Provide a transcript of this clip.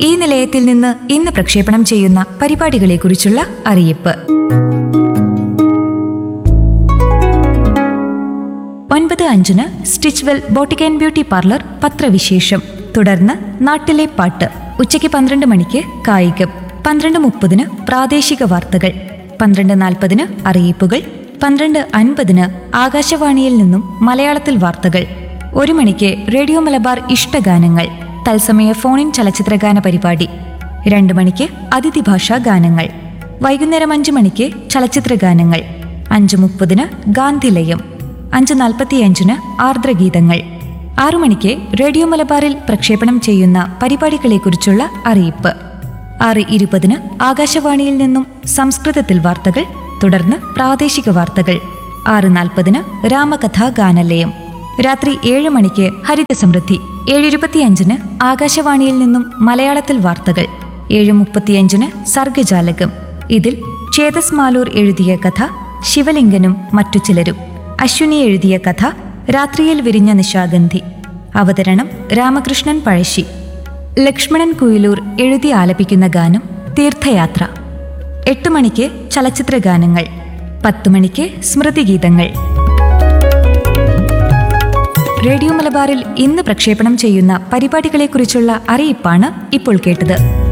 ഈ നിലയത്തിൽ നിന്ന് ഇന്ന് പ്രക്ഷേപണം ചെയ്യുന്ന പരിപാടികളെക്കുറിച്ചുള്ള അറിയിപ്പ് ഒൻപത് അഞ്ചിന് Stitchwell boutique and beauty parlour പത്രവിശേഷം തുടർന്ന് നാട്ടിലെ പാട്ട് ഉച്ചയ്ക്ക് പന്ത്രണ്ട് മണിക്ക് കായികം പന്ത്രണ്ട് മുപ്പതിന് പ്രാദേശിക വാർത്തകൾ പന്ത്രണ്ട് നാൽപ്പതിന് അറിയിപ്പുകൾ പന്ത്രണ്ട് അൻപതിന് ആകാശവാണിയിൽ നിന്നും മലയാളത്തിൽ വാർത്തകൾ ഒരു മണിക്ക് റേഡിയോ മലബാർ ഇഷ്ടഗാനങ്ങൾ തത്സമയ ഫോണിൻ ചലച്ചിത്രഗാന പരിപാടി രണ്ട് മണിക്ക് അതിഥി ഭാഷാ ഗാനങ്ങൾ വൈകുന്നേരം അഞ്ച് മണിക്ക് ചലച്ചിത്രഗാനങ്ങൾ അഞ്ച് മുപ്പതിന് ഗാന്ധിലയം അഞ്ച് നാൽപ്പത്തിയഞ്ചിന് ആർദ്രഗീതങ്ങൾ ആറു മണിക്ക് റേഡിയോ മലബാറിൽ പ്രക്ഷേപണം ചെയ്യുന്ന പരിപാടികളെക്കുറിച്ചുള്ള അറിയിപ്പ് ആറ് ഇരുപതിന് ആകാശവാണിയിൽ നിന്നും സംസ്കൃതത്തിൽ വാർത്തകൾ തുടർന്ന് പ്രാദേശിക വാർത്തകൾ ആറ് നാൽപ്പതിന് രാമകഥാ ഗാനലയം രാത്രി ഏഴ് മണിക്ക് ഹരിത സമൃദ്ധി ഏഴ് ഇരുപത്തിയഞ്ചിന് ആകാശവാണിയിൽ നിന്നും മലയാളത്തിൽ വാർത്തകൾ ഏഴ് മുപ്പത്തിയഞ്ചിന് സർഗജാലകം ഇതിൽ ചേതസ് മാലൂർ എഴുതിയ കഥ ശിവലിംഗനും മറ്റു ചിലരും അശ്വിനി എഴുതിയ കഥ രാത്രിയിൽ വിരിഞ്ഞ നിശാഗന്ധി അവതരണം രാമകൃഷ്ണൻ പഴശ്ശി ലക്ഷ്മണൻ കുയിലൂർ എഴുതി ആലപിക്കുന്ന ഗാനം തീർത്ഥയാത്ര എട്ട് മണിക്ക് ചലച്ചിത്ര ഗാനങ്ങൾ പത്ത് മണിക്ക് സ്മൃതിഗീതങ്ങൾ റേഡിയോ മലബാറിൽ ഇന്ന് പ്രക്ഷേപണം ചെയ്യുന്ന പരിപാടികളെക്കുറിച്ചുള്ള അറിയിപ്പാണ് ഇപ്പോൾ കേട്ടത്